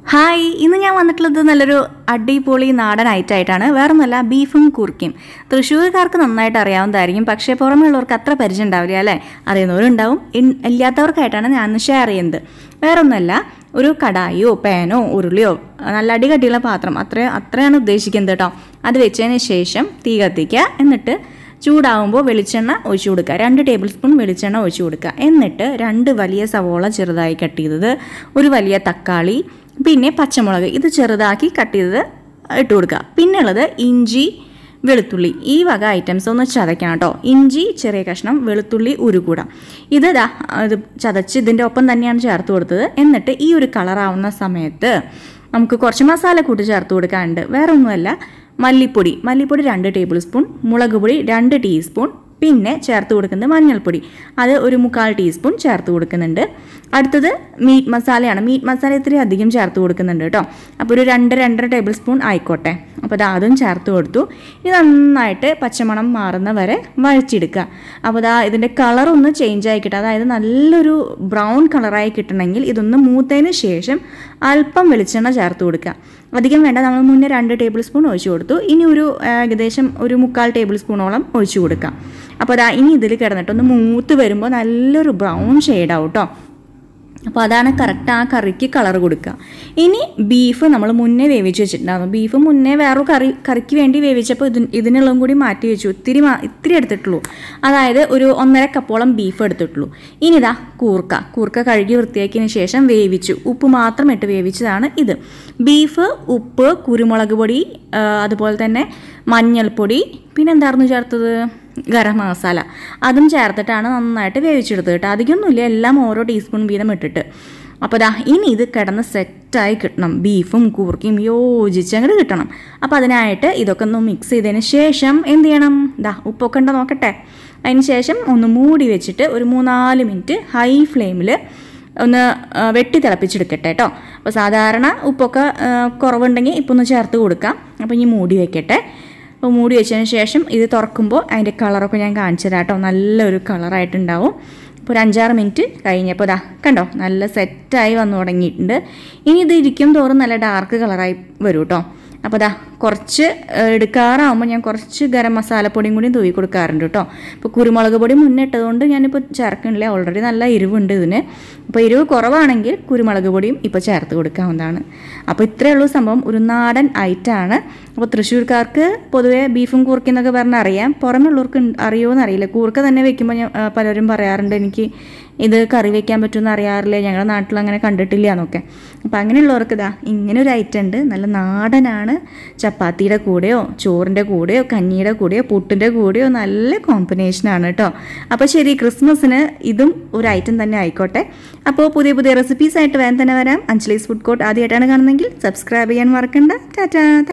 hi ഇന്ന് ഞാൻ വന്നിട്ടുള്ളത് നല്ലൊരു അടിപൊളി നാടൻ ഐറ്റായിട്ടാണ് വേറൊന്നുമല്ല ബീഫും കുറുക്കിയും തൃശ്ശൂർക്കാർക്ക് നന്നായിട്ട് അറിയാവുന്നതായിരിക്കും പക്ഷേ പുറമെയുള്ളവർക്ക് അത്ര പരിചയം ഉണ്ടാവില്ല അല്ലേ അറിയുന്നവരുണ്ടാവും ഇൻ- ഇല്ലാത്തവർക്കായിട്ടാണ് ഞാൻ ഇന്ന് ഷെയർ ചെയ്യുന്നത് വേറൊന്നുമല്ല ഒരു കടായിയോ പാനോ ഉരുളിയോ നല്ല അടികട്ടിയുള്ള പാത്രം അത്ര അത്രയാണ് ഉദ്ദേശിക്കുന്നത് കേട്ടോ അത് വെച്ചതിന് ശേഷം തീ കത്തിക്കുക എന്നിട്ട് ചൂടാവുമ്പോൾ വെളിച്ചെണ്ണ ഒഴിച്ചു കൊടുക്കുക രണ്ട് ടേബിൾ സ്പൂൺ വെളിച്ചെണ്ണ ഒഴിച്ചു കൊടുക്കുക എന്നിട്ട് രണ്ട് വലിയ സവോള ചെറുതായി കട്ട് ചെയ്തത് ഒരു വലിയ തക്കാളി പിന്നെ പച്ചമുളക് ഇത് ചെറുതാക്കി കട്ട് ചെയ്തത് ഇട്ട് കൊടുക്കുക പിന്നെ ഉള്ളത് ഇഞ്ചി വെളുത്തുള്ളി ഈ വക ഐറ്റംസ് ഒന്ന് ചതയ്ക്കണം കേട്ടോ ഇഞ്ചി ചെറിയ കഷ്ണം വെളുത്തുള്ളി ഉരുകൂടാം ഇത് ദാ ഇത് ചതച്ച് ഇതിൻ്റെ ഒപ്പം തന്നെയാണ് ചേർത്ത് കൊടുത്തത് എന്നിട്ട് ഈ ഒരു കളറാവുന്ന സമയത്ത് നമുക്ക് കുറച്ച് മസാല കൂട്ടി ചേർത്ത് കൊടുക്കാനുണ്ട് വേറെ ഒന്നുമല്ല മല്ലിപ്പൊടി മല്ലിപ്പൊടി രണ്ട് ടേബിൾ സ്പൂൺ മുളക് പൊടി രണ്ട് ടീസ്പൂൺ പിന്നെ ചേർത്ത് കൊടുക്കുന്നത് മഞ്ഞൾപ്പൊടി അത് ഒരു മുക്കാൽ ടീസ്പൂൺ ചേർത്ത് കൊടുക്കുന്നുണ്ട് അടുത്തത് മീറ്റ് മസാലയാണ് മീറ്റ് മസാല ഇത്തിരി അധികം ചേർത്ത് കൊടുക്കുന്നുണ്ട് കേട്ടോ അപ്പോൾ ഒരു രണ്ട് രണ്ടര ടേബിൾ സ്പൂൺ ആയിക്കോട്ടെ അപ്പോൾ അത് അതും ചേർത്ത് കൊടുത്തു ഇത് നന്നായിട്ട് പച്ചമണം മാറുന്ന വരെ വഴച്ചെടുക്കുക അപ്പോൾ ദാ ഇതിൻ്റെ കളർ ഒന്ന് ചേഞ്ച് ആയി കിട്ടുക അതായത് നല്ലൊരു ബ്രൗൺ കളറായി കിട്ടണമെങ്കിൽ ഇതൊന്ന് മൂത്തതിന് ശേഷം അല്പം വെളിച്ചെണ്ണ ചേർത്ത് കൊടുക്കുക അധികം വേണ്ട നമ്മൾ മുന്നേ രണ്ട് ടേബിൾ സ്പൂൺ ഒഴിച്ചു കൊടുത്തു ഇനി ഒരു ഏകദേശം ഒരു മുക്കാൽ ടേബിൾ സ്പൂണോളം ഒഴിച്ചു കൊടുക്കാം അപ്പോൾ അതാ ഇനി ഇതിൽ കിടന്നിട്ട് ഒന്ന് മൂത്ത് വരുമ്പോൾ നല്ലൊരു ബ്രൗൺ ഷെയ്ഡാവും കേട്ടോ അപ്പോൾ അതാണ് കറക്റ്റ് ആ കറിക്ക് കളർ കൊടുക്കുക ഇനി ബീഫ് നമ്മൾ മുന്നേ വേവിച്ച് വെച്ചിട്ടുണ്ടായിരുന്നു ബീഫ് മുന്നേ വേറൊരു കറി കറിക്ക് വേണ്ടി വേവിച്ചപ്പോൾ ഇതിന് ഇതിനുള്ളതും കൂടി മാറ്റി വെച്ചു ഇത്തിരി മാ ഇത്തിരി എടുത്തിട്ടുള്ളൂ അതായത് ഒരു ഒന്നര കപ്പോളം ബീഫ് എടുത്തിട്ടുള്ളൂ ഇനി ഇതാ കൂർക്ക കൂർക്ക കഴുകി വൃത്തിയാക്കിയതിന് ശേഷം വേവിച്ചു ഉപ്പ് മാത്രം ഇട്ട് വേവിച്ചതാണ് ഇത് ബീഫ് ഉപ്പ് കുരുമുളക് പൊടി ആ, അതുപോലെ തന്നെ മഞ്ഞൾപ്പൊടി പിന്നെ എന്തായിരുന്നു ചേർത്തത് ഗരം മസാല അതും ചേർത്തിട്ടാണ് നന്നായിട്ട് വേവിച്ചെടുത്തത് കേട്ടോ അധികമൊന്നുമില്ല എല്ലാം ഓരോ ടീസ്പൂൺ വീതം ഇട്ടിട്ട് അപ്പോൾ ദാ ഇനി ഇത് കിടന്ന് സെറ്റായി കിട്ടണം ബീഫും കൂർക്കയും യോജിച്ച് അങ്ങോട്ട് കിട്ടണം അപ്പോൾ അതിനായിട്ട് ഇതൊക്കെ ഒന്ന് മിക്സ് ചെയ്തതിന് ശേഷം എന്ത് ചെയ്യണം ദാ ഉപ്പൊക്കെ ഉണ്ടോ നോക്കട്ടെ അതിന് ശേഷം ഒന്ന് മൂടി വെച്ചിട്ട് ഒരു മൂന്നാല് മിനിറ്റ് ഹൈ ഫ്ലെയിമിൽ ഒന്ന് ആ, വെട്ടി തിളപ്പിച്ചെടുക്കട്ടെ കേട്ടോ അപ്പോൾ സാധാരണ ഉപ്പൊക്കെ ആ, കുറവുണ്ടെങ്കിൽ ഇപ്പം ഒന്ന് ചേർത്ത് കൊടുക്കാം അപ്പോൾ ഇനി മൂടി വെക്കട്ടെ അപ്പോൾ മൂടി വെച്ചതിന് ശേഷം ഇത് തുറക്കുമ്പോൾ അതിൻ്റെ കളറൊക്കെ ഞാൻ കാണിച്ചു തരാം കേട്ടോ നല്ലൊരു കളറായിട്ടുണ്ടാവും ഇപ്പോൾ ഒരു അഞ്ചാറ് മിനിറ്റ് കഴിഞ്ഞപ്പോൾ ദാ കണ്ടോ നല്ല സെറ്റായി വന്നു തുടങ്ങിയിട്ടുണ്ട് ഇനി ഇത് ഇരിക്കും തോറും നല്ല ഡാർക്ക് കളറായി വരും കേട്ടോ അപ്പോൾ ദാ കുറച്ച് ഏഹ്, എടുക്കാറാവുമ്പോൾ ഞാൻ കുറച്ച് ഗരം മസാലപ്പൊടിയും കൂടി തൂവി കൊടുക്കാറുണ്ട് കേട്ടോ ഇപ്പോൾ കുരുമുളക് പൊടി മുന്നിട്ടതുകൊണ്ട് ഞാനിപ്പോൾ ചേർക്കണില്ല ഓൾറെഡി നല്ല എരിവുണ്ട് ഇതിന് അപ്പോൾ എരിവ് കുറവാണെങ്കിൽ കുരുമുളക് പൊടിയും ഇപ്പോൾ ചേർത്ത് കൊടുക്കാവുന്നതാണ് അപ്പോൾ ഇത്രയേ ഉള്ളൂ സംഭവം ഒരു നാടൻ ഐറ്റാണ് അപ്പോൾ തൃശ്ശൂർക്കാർക്ക് പൊതുവേ ബീഫും കൂർക്കും എന്നൊക്കെ പറഞ്ഞാൽ അറിയാം പുറമെയുള്ളവർക്ക് ഉണ്ട്- അറിയുമോ എന്നറിയില്ല കൂർക്ക തന്നെ വെക്കുമ്പോൾ ഞാൻ ആ, പലരും പറയാറുണ്ട് എനിക്ക് ഇത് കറി വെക്കാൻ പറ്റുമെന്ന് അറിയാറില്ല ഞങ്ങളുടെ നാട്ടിൽ അങ്ങനെ കണ്ടിട്ടില്ല എന്നൊക്കെ അപ്പോൾ അങ്ങനെയുള്ളവർക്ക് ഇതാ ഇങ്ങനെ ഒരു ഐറ്റം ഉണ്ട് നല്ല നാടനാണ് ചപ്പാത്തിയുടെ കൂടെയോ ചോറിൻ്റെ കൂടെയോ കഞ്ഞിയുടെ കൂടെയോ പുട്ടിൻ്റെ കൂടെയോ നല്ല കോമ്പിനേഷനാണ് കേട്ടോ അപ്പോൾ ശരി ക്രിസ്മസിന് ഇതും ഒരു ഐറ്റം തന്നെ ആയിക്കോട്ടെ അപ്പോൾ പുതിയ പുതിയ റെസിപ്പീസ് ആയിട്ട് വേഗം തന്നെ വരാം അഞ്ജലീസ് ഫുഡ് കോർട്ട് ആദ്യമായിട്ടാണ് കാണുന്നതെങ്കിൽ സബ്സ്ക്രൈബ് ചെയ്യാൻ മറക്കണ്ട ടാറ്റാ